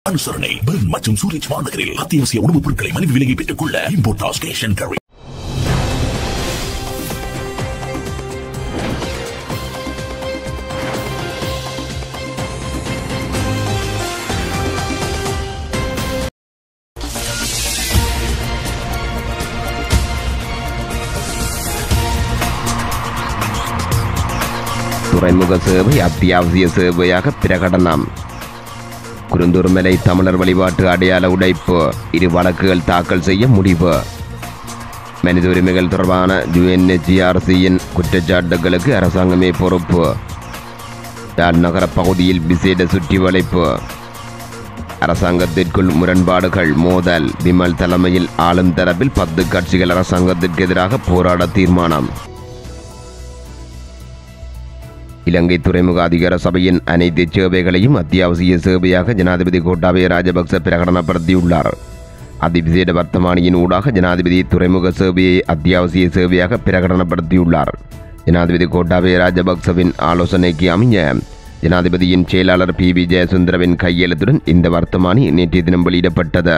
அனுசரணை பெர்ன் மற்றும் சூரிச் மாநகரில் அத்தியாவசிய உணவுப் பொருட்களை மலிவு விலையை பெற்றுக் கொள்ள இம்போர்டாஸ் கேஷ் அண்ட் கேரி துறைமுக சேவை அத்தியாவசிய சேவையாக பிரகடனம் குருந்தூர்மலை தமிழர் வழிபாட்டு அடையாள உடைப்பு இரு வழக்குகள் தாக்கல் செய்ய முடிவு மனித உரிமைகள் தொடர்பான யுஎன்எச்சிஆர்சியின் குற்றச்சாட்டுகளுக்கு அரசாங்கமே பொறுப்பு யாழ் நகர பகுதியில் விசேட சுற்றி வளைப்பு அரசாங்கத்திற்குள் முரண்பாடுகள் மோதல் விமல் தலைமையில் ஆளும் தரப்பில் பத்து கட்சிகள் அரசாங்கத்திற்கு எதிராக போராட தீர்மானம் இலங்கை துறைமுக அதிகார சபையின் அனைத்து சேவைகளையும் அத்தியாவசிய சேவையாக ஜனாதிபதி கோட்டாபய ராஜபக்ச பிரகடனப்படுத்தியுள்ளார் அதிவிசேட வர்த்தமானியின் ஊடாக ஜனாதிபதி துறைமுக சேவையை அத்தியாவசிய சேவையாக பிரகடனப்படுத்தியுள்ளார் ஜனாதிபதி கோட்டாபய ராஜபக்சவின் ஆலோசனைக்கு அமைய ஜனாதிபதியின் செயலாளர் பி வி ஜெயசுந்தரவின் கையெழுத்துடன் இந்த வர்த்தமானி நேற்றைய தினம் வெளியிடப்பட்டது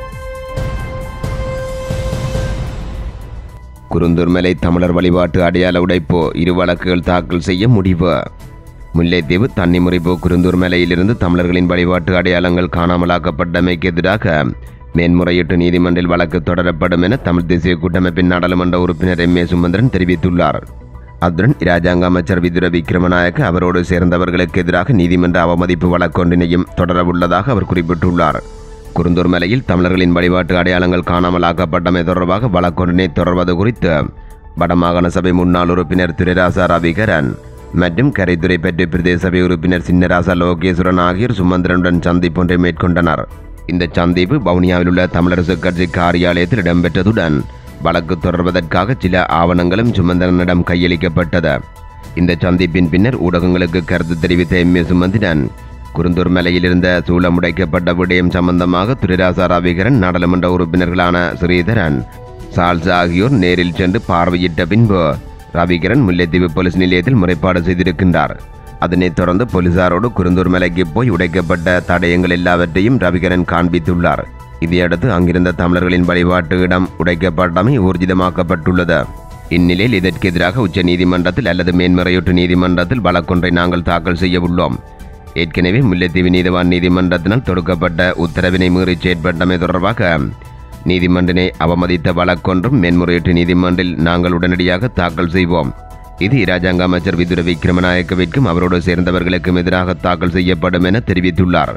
குருந்தூர்மலை தமிழர் வழிபாட்டு அடையாள உடைப்பு இரு வழக்குகள் தாக்கல் செய்ய முடிவு முல்லைத்தீவு தன்னிமுறைப்பு குருந்தூர்மலையிலிருந்து தமிழர்களின் வழிபாட்டு அடையாளங்கள் காணாமலாக்கப்பட்டமைக்கு எதிராக மேன்முறையீட்டு நீதிமன்றில் வழக்கு தொடரப்படும் என தமிழ் தேசிய கூட்டமைப்பின் நாடாளுமன்ற உறுப்பினர் எம் ஏ சுமந்திரன் தெரிவித்துள்ளார் அத்துடன் இராஜாங்க அமைச்சர் விதுர விக்ரமநாயக்க அவரோடு சேர்ந்தவர்களுக்கு எதிராக நீதிமன்ற அவமதிப்பு வழக்கொன்றினையும் தொடரவுள்ளதாக அவர் குறிப்பிட்டுள்ளார் குருந்தூர் மலையில் தமிழர்களின் வழிபாட்டு அடையாளங்கள் காணாமலாக்கப்பட்டமை தொடர்பாக வழக்கொன்றினை தொடர்வது குறித்து வடமாகாண சபை முன்னாள் உறுப்பினர் துரைராசா ரவிகரன் மற்றும் கரைத்துறை பெற்று பிரதேச சபை உறுப்பினர் சின்னராசா லோகேஸ்வரன் ஆகியோர் சுமந்திரனுடன் சந்திப்பொன்றை மேற்கொண்டனர் இந்த சந்திப்பு வவுனியாவில் உள்ள தமிழரசு கட்சி காரியாலயத்தில் இடம்பெற்றதுடன் வழக்கு தொடர்வதற்காக சில ஆவணங்களும் சுமந்திரனிடம் கையளிக்கப்பட்டது இந்த சந்திப்பின் பின்னர் ஊடகங்களுக்கு கருத்து தெரிவித்த எம் ஏ சுமந்திரன் குருந்தூர் மலையில் இருந்த சூழமுடைக்கப்பட்ட விடயம் சம்பந்தமாக துரைராசா ரவிகரன் நாடாளுமன்ற உறுப்பினர்களான ஸ்ரீதரன் சால்ஸ் ஆகியோர் நேரில் சென்று பார்வையிட்ட பின்பு ரவிகரன் முல்லைத்தீவு போலீஸ் நிலையத்தில் முறைப்பாடு செய்திருக்கின்றார் அதனைத் தொடர்ந்து போலீசாரோடு குருந்தூர் மலைக்கு போய் உடைக்கப்பட்ட தடயங்கள் எல்லாவற்றையும் ரவிகரன் காண்பித்துள்ளார் இதையடுத்து அங்கிருந்த தமிழர்களின் வழிபாட்டு இடம் உடைக்கப்பட்டமை ஊர்ஜிதமாக்கப்பட்டுள்ளது இந்நிலையில் இதற்கு எதிராக உச்ச நீதிமன்றத்தில் அல்லது மேன்முறையீட்டு நீதிமன்றத்தில் வழக்கொன்றை நாங்கள் தாக்கல் செய்ய உள்ளோம் ஏற்கனவே முல்லைத்தீவு நீதிவான் நீதிமன்றத்தினால் தொடுக்கப்பட்ட உத்தரவினை மீறி செயற்பட்டமை தொடர்பாக நீதிமன்றினை அவமதித்த வழக்கொன்றும் மேன்முறையீட்டு நீதிமன்றில் நாங்கள் உடனடியாக தாக்கல் செய்வோம் இது இராஜாங்க அமைச்சர் விதுர விக்ரமநாயக்கவிற்கும் அவரோடு சேர்ந்தவர்களுக்கும் எதிராக தாக்கல் செய்யப்படும் என தெரிவித்துள்ளார்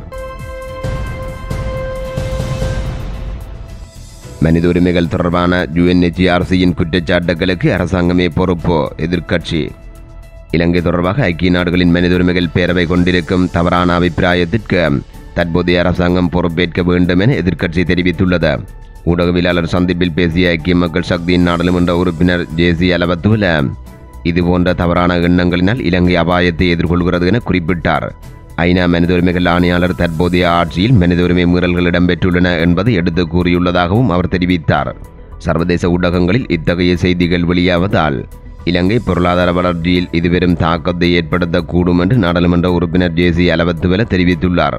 மனித உரிமைகள் தொடர்பான யுஎன்எச்சிஆர்சியின் குற்றச்சாட்டுகளுக்கு அரசாங்கமே பொறுப்பு எதிர்க்கட்சி இலங்கை தொடர்பாக ஐக்கிய நாடுகளின் மனித உரிமைகள் பேரவை கொண்டிருக்கும் தவறான அபிப்பிராயத்திற்கு தற்போதைய அரசாங்கம் பொறுப்பேற்க வேண்டும் என எதிர்க்கட்சி தெரிவித்துள்ளது ஊடகவியலாளர் சந்திப்பில் பேசிய ஐக்கிய மக்கள் சக்தியின் நாடாளுமன்ற உறுப்பினர் ஜே சி அலவத்துவல இதுபோன்ற தவறான எண்ணங்களினால் இலங்கை அபாயத்தை எதிர்கொள்கிறது என குறிப்பிட்டார் ஐநா மனித உரிமைகள் ஆணையாளர் தற்போதைய ஆட்சியில் மனித உரிமை மீறல்கள் இடம்பெற்றுள்ளன என்பதை எடுத்து கூறியுள்ளதாகவும் அவர் தெரிவித்தார் சர்வதேச ஊடகங்களில் இத்தகைய செய்திகள் வெளியாவதால் இலங்கை பொருளாதார வளர்ச்சியில் இது பெரும் தாக்கத்தை ஏற்படுத்தக்கூடும் என்று நாடாளுமன்ற உறுப்பினர் ஜே சி அலவத்துவல தெரிவித்துள்ளார்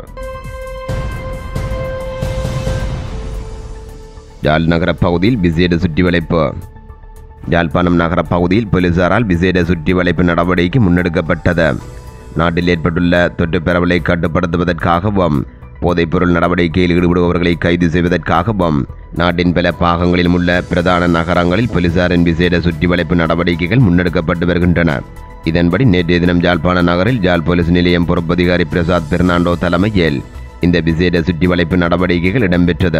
ஜாழ் நகர பகுதியில் விசேட சுற்றி வளைப்பு யாழ்ப்பாணம் நகர பகுதியில் போலீசாரால் விசேட சுற்றி வளைப்பு நடவடிக்கை முன்னெடுக்கப்பட்டது நாட்டில் ஏற்பட்டுள்ள தொற்று பரவலை கட்டுப்படுத்துவதற்காகவும் போதைப்பொருள் நடவடிக்கையில் ஈடுபடுபவர்களை கைது செய்வதற்காகவும் நாட்டின் பல பாகங்களிலும் உள்ள பிரதான நகரங்களில் போலீசாரின் விசேட சுற்றி வளைப்பு நடவடிக்கைகள் முன்னெடுக்கப்பட்டு வருகின்றன இதன்படி நேற்றைய தினம் ஜாழ்ப்பாண நகரில் ஜாழ் போலீஸ் நிலையம் பொறுப்பதிகாரி பிரசாத் பெர்னாண்டோ தலைமையில் இந்த விசேட சுற்றி வளைப்பு நடவடிக்கைகள் இடம்பெற்றது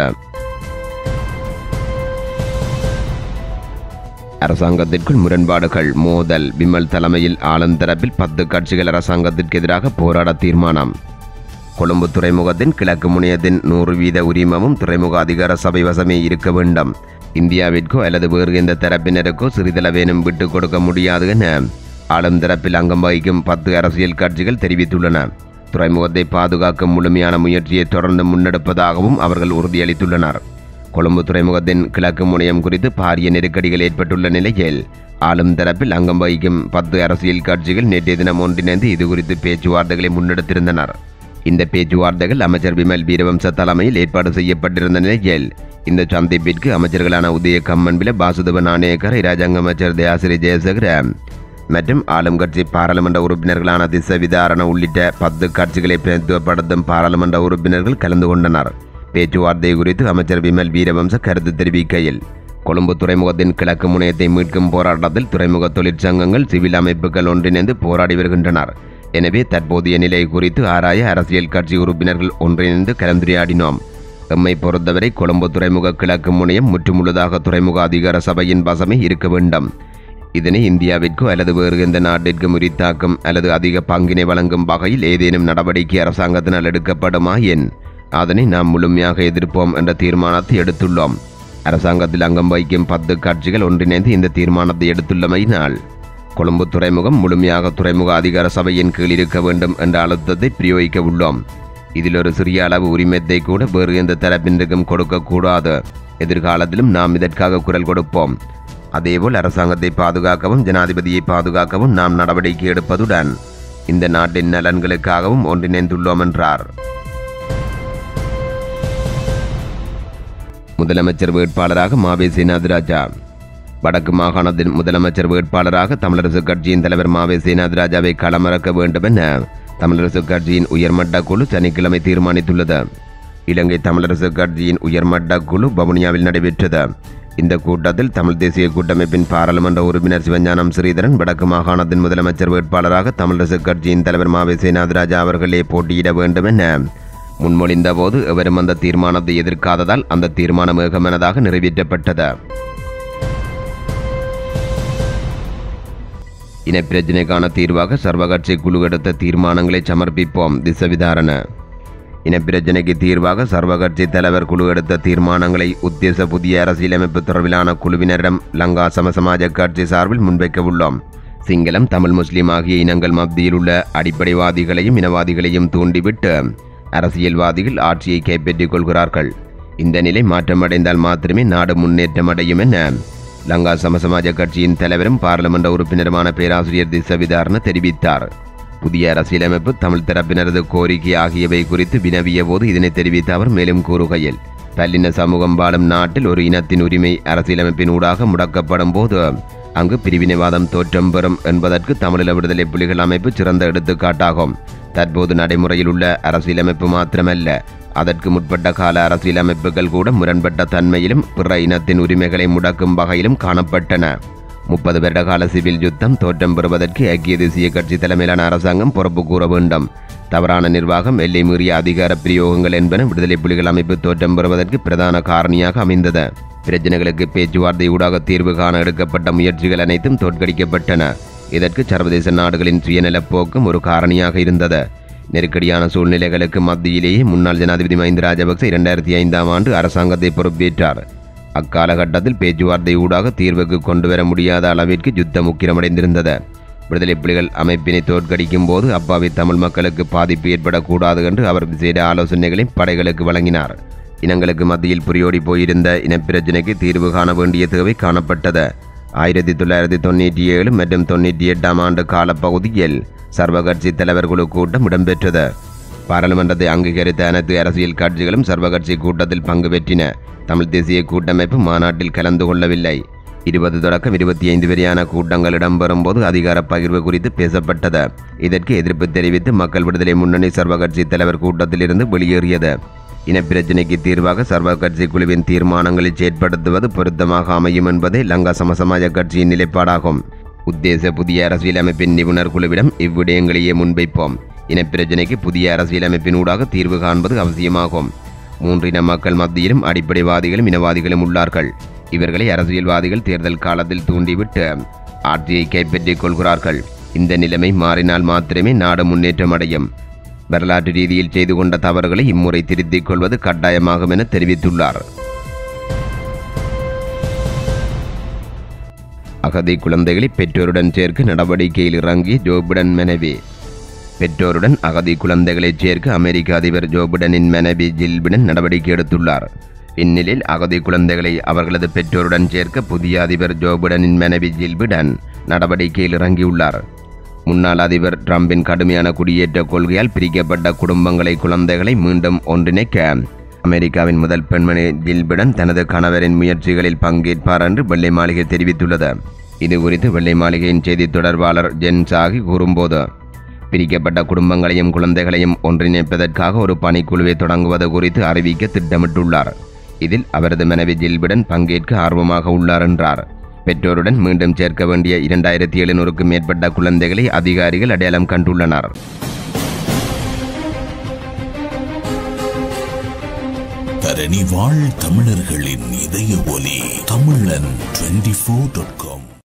அரசாங்கத்திற்குள் முரண்பாடுகள் மோதல் விமல் தலைமையில் ஆளும் தரப்பில் பத்து கட்சிகள் அரசாங்கத்திற்கு எதிராக போராட தீர்மானம் கொழும்பு துறைமுகத்தின் கிழக்கு முனையத்தின் நூறு வீத உரிமமும் துறைமுக அதிகார சபை வசமே இருக்க வேண்டும் இந்தியாவிற்கோ அல்லது வேறு எந்த தரப்பினருக்கோ சிறிதளவேனும் விட்டுக் கொடுக்க முடியாது என ஆளும் தரப்பில் அங்கம் வகிக்கும் பத்து அரசியல் கட்சிகள் தெரிவித்துள்ளன துறைமுகத்தை பாதுகாக்கும் முழுமையான முயற்சியை தொடர்ந்து முன்னெடுப்பதாகவும் அவர்கள் உறுதியளித்துள்ளனர் கொழும்பு துறைமுகத்தின் கிழக்கு முனையம் குறித்து பாரிய நெருக்கடிகள் ஏற்பட்டுள்ள நிலையில் ஆளும் தரப்பில் அங்கம் வகிக்கும் பத்து அரசியல் கட்சிகள் நேற்றைய தினம் ஒன்றிணைந்து இது குறித்து பேச்சுவார்த்தைகளை முன்னெடுத்திருந்தனர் இந்த பேச்சுவார்த்தைகள் அமைச்சர் விமல் வீரவம்ச தலைமையில் ஏற்பாடு செய்யப்பட்டிருந்த நிலையில் இந்த சந்திப்பிற்கு அமைச்சர்களான உதய கம்மன்பில பாசுதவ நாணயக்கர் இராஜாங்க அமைச்சர் தயாசிரி ஜெயசேகர மற்றும் ஆளும் கட்சி பாராளுமன்ற உறுப்பினர்களான திச விதாரண உள்ளிட்ட பத்து கட்சிகளை பிரதிநிதித்துவப்படுத்தும் பாராளுமன்ற உறுப்பினர்கள் கலந்து கொண்டனர் பேச்சுவார்த்தை குறித்து அமைச்சர் விமல் வீரவம்ச கருத்து தெரிவிக்கையில் கொழும்பு துறைமுகத்தின் கிழக்கு முனையத்தை மீட்கும் போராட்டத்தில் துறைமுக தொழிற்சங்கங்கள் சிவில் அமைப்புகள் ஒன்றிணைந்து போராடி வருகின்றனர் எனவே தற்போதைய நிலை குறித்து ஆராய அரசியல் கட்சி உறுப்பினர்கள் ஒன்றிணைந்து கலந்துரையாடினோம் எம்மை பொறுத்தவரை கொழும்பு துறைமுக கிழக்கு முனையம் முற்றுமுழுதாக துறைமுக அதிகார சபையின் வசமே இருக்க வேண்டும் இதனை இந்தியாவிற்கோ அல்லது வேறு எந்த நாட்டிற்கும் உரித்தாக்கும் அல்லது அதிக பங்கினை வழங்கும் வகையில் ஏதேனும் நடவடிக்கை அரசாங்கத்தினால் எடுக்கப்படுமா என் அதனை நாம் முழுமையாக எதிர்ப்போம் என்ற தீர்மானத்தை எடுத்துள்ளோம் அரசாங்கத்தில் அங்கம் வகிக்கும் பத்து கட்சிகள் ஒன்றிணைந்து இந்த தீர்மானத்தை எடுத்துள்ளமையினால் கொழும்பு துறைமுகம் முழுமையாக துறைமுக அதிகார சபையின் கீழ் இருக்க வேண்டும் என்ற அழுத்தத்தை பிரயோகிக்க உள்ளோம் இதில் ஒரு சிறிய அளவு உரிமத்தை கூட வேறு எந்த தரப்பினருக்கும் கொடுக்கக்கூடாது எதிர்காலத்திலும் நாம் இதற்காக குரல் கொடுப்போம் அதேபோல் அரசாங்கத்தை பாதுகாக்கவும் ஜனாதிபதியை பாதுகாக்கவும் நாம் நடவடிக்கை எடுப்பதுடன் இந்த நாட்டின் நலன்களுக்காகவும் ஒன்றிணைந்துள்ளோம் என்றார் முதலமைச்சர் வேட்பாளராக மாவே சேனாதிராஜா வடக்கு மாகாணத்தின் முதலமைச்சர் வேட்பாளராக தமிழரசு கட்சியின் தலைவர் மாவே சேனாதிராஜாவை களமிறக்க வேண்டும் என தமிழரசு கட்சியின் உயர்மட்ட குழு சனிக்கிழமை தீர்மானித்துள்ளது இலங்கை தமிழரசு கட்சியின் உயர்மட்ட குழு வவுனியாவில் நடைபெற்றது இந்த கூட்டத்தில் தமிழ் தேசிய கூட்டமைப்பின் பாராளுமன்ற உறுப்பினர் சிவஞானம் ஸ்ரீதரன் வடக்கு மாகாணத்தின் முதலமைச்சர் வேட்பாளராக தமிழரசு கட்சியின் தலைவர் மாவே சேனாதிராஜா அவர்களே போட்டியிட வேண்டும் என முன்மொழிந்த போது எவரும் அந்த தீர்மானத்தை எதிர்க்காததால் அந்த தீர்மானம் ஏகமனதாக நிறைவேற்றப்பட்டது இனப்பிரச்சினைக்கான தீர்வாக சர்வகட்சி குழு எடுத்த தீர்மானங்களை சமர்ப்பிப்போம் திசவிதாரண இனப்பிரச்சினைக்கு தீர்வாக சர்வகட்சி தலைவர் குழு எடுத்த தீர்மானங்களை உத்தேச புதிய அரசியலமைப்பு தொடர்பிலான குழுவினரிடம் லங்கா சமசமாஜ கட்சி சார்பில் முன்வைக்க உள்ளோம் சிங்களம் தமிழ் முஸ்லிம் ஆகிய இனங்கள் மத்தியில் உள்ள அடிப்படைவாதிகளையும் இனவாதிகளையும் தூண்டிவிட்டு அரசியல்வாதிகள் ஆட்சியை கைப்பற்றிக் கொள்கிறார்கள் இந்த நிலை மாற்றமடைந்தால் மாத்திரமே நாடு முன்னேற்றமடையும் என லங்கா சமசமாஜ கட்சியின் தலைவரும் பாராளுமன்ற உறுப்பினருமான பேராசிரியர் திசவிதாரண தெரிவித்தார் புதிய அரசியலமைப்பு தமிழ் தரப்பினரது கோரிக்கை ஆகியவை குறித்து வினவிய போது இதனை தெரிவித்த அவர் மேலும் கூறுகையில் பல்லின சமூகம் வாழும் நாட்டில் ஒரு இனத்தின் உரிமை அரசியலமைப்பின் ஊடாக முடக்கப்படும் போது அங்கு பிரிவினைவாதம் தோற்றம் பெறும் என்பதற்கு தமிழீழ விடுதலை புலிகள் அமைப்பு சிறந்த எடுத்துக்காட்டாகும் தற்போது நடைமுறையில் உள்ள அரசியலமைப்பு மாத்திரமல்ல அதற்கு முற்பட்ட கால அரசியலமைப்புகள் கூட முரண்பட்ட தன்மையிலும் பிற இனத்தின் உரிமைகளை முடக்கும் வகையிலும் காணப்பட்டன முப்பது வருட கால சிவில் யுத்தம் தோற்றம் பெறுவதற்கு ஐக்கிய தேசிய கட்சி தலைமையிலான அரசாங்கம் பொறுப்பு கூற வேண்டும் தவறான நிர்வாகம் எல்லை மீறிய அதிகார பிரயோகங்கள் என்பன விடுதலை புலிகள் அமைப்பு தோற்றம் பெறுவதற்கு பிரதான காரணியாக அமைந்தது பிரச்சனைகளுக்கு பேச்சுவார்த்தை ஊடாக தீர்வு காண எடுக்கப்பட்ட முயற்சிகள் அனைத்தும் தோற்கடிக்கப்பட்டன இதற்கு சர்வதேச நாடுகளின் சுயநலப் போக்கும் ஒரு காரணியாக இருந்தது நெருக்கடியான சூழ்நிலைகளுக்கு மத்தியிலேயே முன்னாள் ஜனாதிபதி மஹிந்த ராஜபக்ச இரண்டாயிரத்தி ஐந்தாம் ஆண்டு அரசாங்கத்தை பொறுப்பேற்றார் அக்காலகட்டத்தில் பேச்சுவார்த்தை ஊடாக தீர்வுக்கு கொண்டு வர முடியாத அளவிற்கு யுத்தம் உக்கிரமடைந்திருந்தது விடுதலை புலிகள் அமைப்பினை தோற்கடிக்கும் போது அப்பாவி தமிழ் மக்களுக்கு பாதிப்பு ஏற்படக்கூடாது என்று அவர் விசேட ஆலோசனைகளை படைகளுக்கு வழங்கினார் இனங்களுக்கு மத்தியில் புரியோடி போயிருந்த இனப்பிரச்சினைக்கு தீர்வு காண வேண்டிய தேவை காணப்பட்டது ஆயிரத்தி தொள்ளாயிரத்தி தொண்ணூற்றி ஏழு மற்றும் தொண்ணூற்றி எட்டாம் ஆண்டு காலப்பகுதியில் சர்வகட்சி தலைவர் குழு கூட்டம் இடம்பெற்றது பாராளுமன்றத்தை அங்கீகரித்த அனைத்து அரசியல் கட்சிகளும் சர்வகட்சி கூட்டத்தில் பங்கு பெற்றின தமிழ் தேசிய கூட்டமைப்பு மாநாட்டில் கலந்து கொள்ளவில்லை இருபது தொடக்கம் இருபத்தி ஐந்து வரையான கூட்டங்கள் இடம்பெறும் போது அதிகார பகிர்வு குறித்து பேசப்பட்டது இதற்கு எதிர்ப்பு தெரிவித்து மக்கள் விடுதலை முன்னணி சர்வகட்சி தலைவர் கூட்டத்திலிருந்து வெளியேறியது இனப்பிரச்சினைக்கு தீர்வாக சர்வகட்சி குழுவின் தீர்மானங்களை செயற்படுத்துவது பொருத்தமாக அமையும் என்பதே லங்கா சமசமாஜ கட்சியின் நிலைப்பாடாகும் உத்தேச புதிய அரசியலமைப்பின் நிபுணர் குழுவிடம் இவ்விடயங்களையே முன்வைப்போம் இனப்பிரச்சினைக்கு புதிய அரசியலமைப்பின் ஊடாக தீர்வு காண்பது அவசியமாகும் மூன்றின மக்கள் மத்தியிலும் அடிப்படைவாதிகளும் இனவாதிகளும் உள்ளார்கள் இவர்களை அரசியல்வாதிகள் தேர்தல் காலத்தில் தூண்டிவிட்டு ஆட்சியை கைப்பற்றிக் கொள்கிறார்கள் இந்த நிலைமை மாறினால் மாத்திரமே நாடு முன்னேற்றம் அடையும் வரலாற்று ரீதியில் செய்து கொண்ட தவறுகளை இம்முறை திருத்திக் கொள்வது கட்டாயமாகும் என தெரிவித்துள்ளார் அகதி குழந்தைகளை பெற்றோருடன் சேர்க்க நடவடிக்கையில் இறங்கி ஜோபிடன் மனைவி பெற்றோருடன் அகதி குழந்தைகளை சேர்க்க அமெரிக்க அதிபர் ஜோபிடனின் மனைவி ஜில்பிடன் நடவடிக்கை எடுத்துள்ளார் இந்நிலையில் அகதி குழந்தைகளை அவர்களது பெற்றோருடன் சேர்க்க புதிய அதிபர் ஜோபிடனின் மனைவி ஜில்பிடன் நடவடிக்கையில் இறங்கியுள்ளார் முன்னாள் அதிபர் டிரம்பின் கடுமையான குடியேற்ற கொள்கையால் பிரிக்கப்பட்ட குடும்பங்களை குழந்தைகளை மீண்டும் ஒன்றிணைக்க அமெரிக்காவின் முதல் பெண்மணி ஜில்பிடன் தனது கணவரின் முயற்சிகளில் பங்கேற்பார் என்று வெள்ளை மாளிகை தெரிவித்துள்ளது இது குறித்து வெள்ளை மாளிகையின் செய்தி தொடர்பாளர் ஜென் சாகி கூறும்போது பிரிக்கப்பட்ட குடும்பங்களையும் குழந்தைகளையும் ஒன்றிணைப்பதற்காக ஒரு பணிக்குழுவை தொடங்குவது குறித்து அறிவிக்க திட்டமிட்டுள்ளார் இதில் அவரது மனைவி ஜில்பிடன் பங்கேற்க ஆர்வமாக உள்ளார் என்றார் பெற்றோருடன் மீண்டும் சேர்க்க வேண்டிய இரண்டாயிரத்தி எழுநூறுக்கும் மேற்பட்ட குழந்தைகளை அதிகாரிகள் அடையாளம் கண்டுள்ளனர் தரணி வாழ் தமிழர்களின் இதய ஒலி தமிழன் டுவெண்டி ஃபோர் டாட் காம்